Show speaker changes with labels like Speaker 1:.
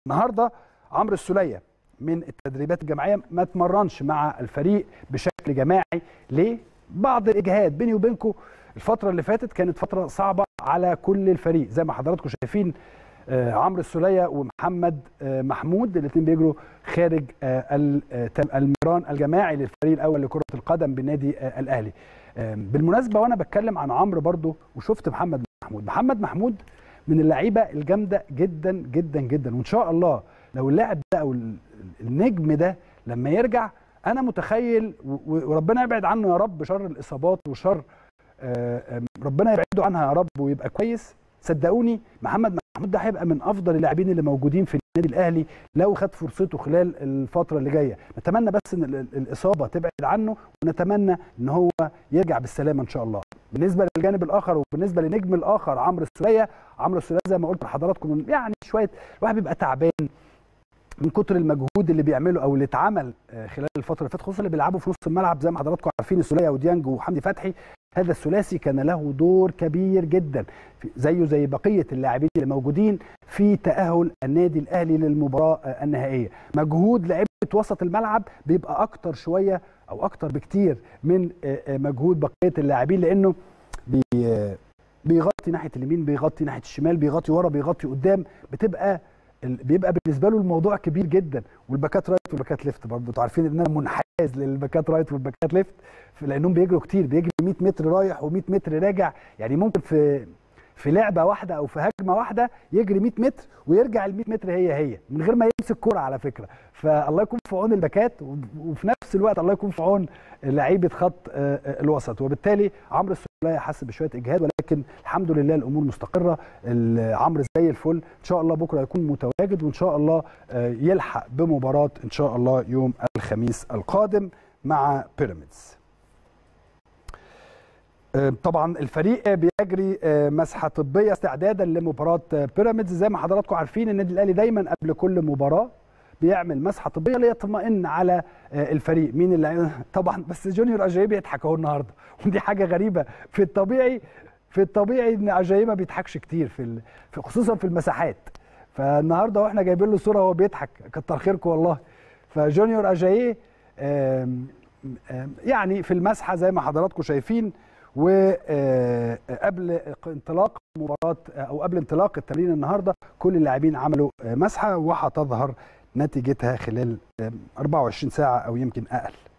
Speaker 1: النهارده عمرو السوليه من التدريبات الجماعيه ما اتمرنش مع الفريق بشكل جماعي ليه بعض الاجهاد بيني وبينكم الفتره اللي فاتت كانت فتره صعبه على كل الفريق زي ما حضراتكم شايفين آه، عمرو السوليه ومحمد آه، محمود الاثنين بيجروا خارج آه، ال- آه، تم- المران الجماعي للفريق الاول لكره القدم بالنادي آه، الاهلي آه، بالمناسبه وانا بتكلم عن عمرو برضو وشفت محمد محمود محمد محمود من اللعيبه الجامده جدا جدا جدا وان شاء الله لو اللاعب ده او ال- النجم ده لما يرجع انا متخيل و- و- وربنا يبعد عنه يا رب شر الاصابات وشر آه، آه، ربنا يبعده عنها يا رب ويبقى كويس صدقوني محمد محمود ده هيبقى من افضل اللاعبين اللي موجودين في النادي الاهلي لو خد فرصته خلال الفتره اللي جايه نتمنى بس ان ال- ال- الاصابه تبعد عنه ونتمنى ان هو يرجع بالسلامه ان شاء الله بالنسبه للجانب الاخر وبالنسبه لنجم الاخر عمرو السوليه عمرو السوليه زي ما قلت لحضراتكم يعني شويه الواحد بيبقى تعبان من كتر المجهود اللي بيعمله او اللي اتعمل آه، خلال الفتره اللي فاتت خصوصا اللي بيلعبوا في نص الملعب زي ما حضراتكم عارفين السوليه وديانج وحمدي فتحي هذا الثلاثي كان له دور كبير جدا في- زيه زي بقيه اللاعبين اللي موجودين في تاهل النادي الاهلي للمباراه آه، النهائيه مجهود لعيبه وسط الملعب بيبقى اكتر شويه او اكتر بكتير من آه، آه، مجهود بقيه اللاعبين لانه بي آه، بيغطي ناحيه اليمين بيغطي ناحيه الشمال بيغطي ورا بيغطي قدام بتبقى ال- بيبقى بالنسبه له الموضوع كبير جدا والباكات رايت والباكات ليفت برضه انتوا عارفين ان انا منحاز للباكات رايت والباكات ليفت ف- لانهم بيجروا كتير بيجري 100 متر رايح و100 متر راجع يعني ممكن في في لعبه واحده او في هجمه واحده يجري 100 متر ويرجع ال 100 متر هي هي من غير ما يمسك كرة على فكره فالله يكون في عون الباكات و- وفي نفس الوقت الله يكون في عون لعيبه خط آه، آه، الوسط وبالتالي عمرو السوليه حس بشويه اجهاد ولكن الحمد لله الامور مستقره ال- عمرو زي الفل ان شاء الله بكره يكون متواجد وان شاء الله آه، يلحق بمباراه ان شاء الله يوم الخميس القادم مع بيراميدز آه، طبعا الفريق بيجري آه، مسحه طبيه استعدادا لمباراه آه، بيراميدز زي ما حضراتكم عارفين النادي الاهلي دايما قبل كل مباراه بيعمل مسحه طبيه ليطمئن على آه، الفريق مين اللي طبعا بس جونيور اجاي بيضحك اهو النهارده ودي حاجه غريبه في الطبيعي في الطبيعي ان اجاي ما بيضحكش كتير في ال- في- خصوصا في المساحات فالنهارده واحنا جايبين له صوره وهو بيضحك كتر خيركم والله فجونيور اجاي آم، آم، يعني في المسحه زي ما حضراتكم شايفين وقبل انطلاق مباراه او قبل انطلاق التمرين النهارده كل اللاعبين عملوا آه، مسحه وهتظهر نتيجتها خلال آم، 24 ساعه او يمكن اقل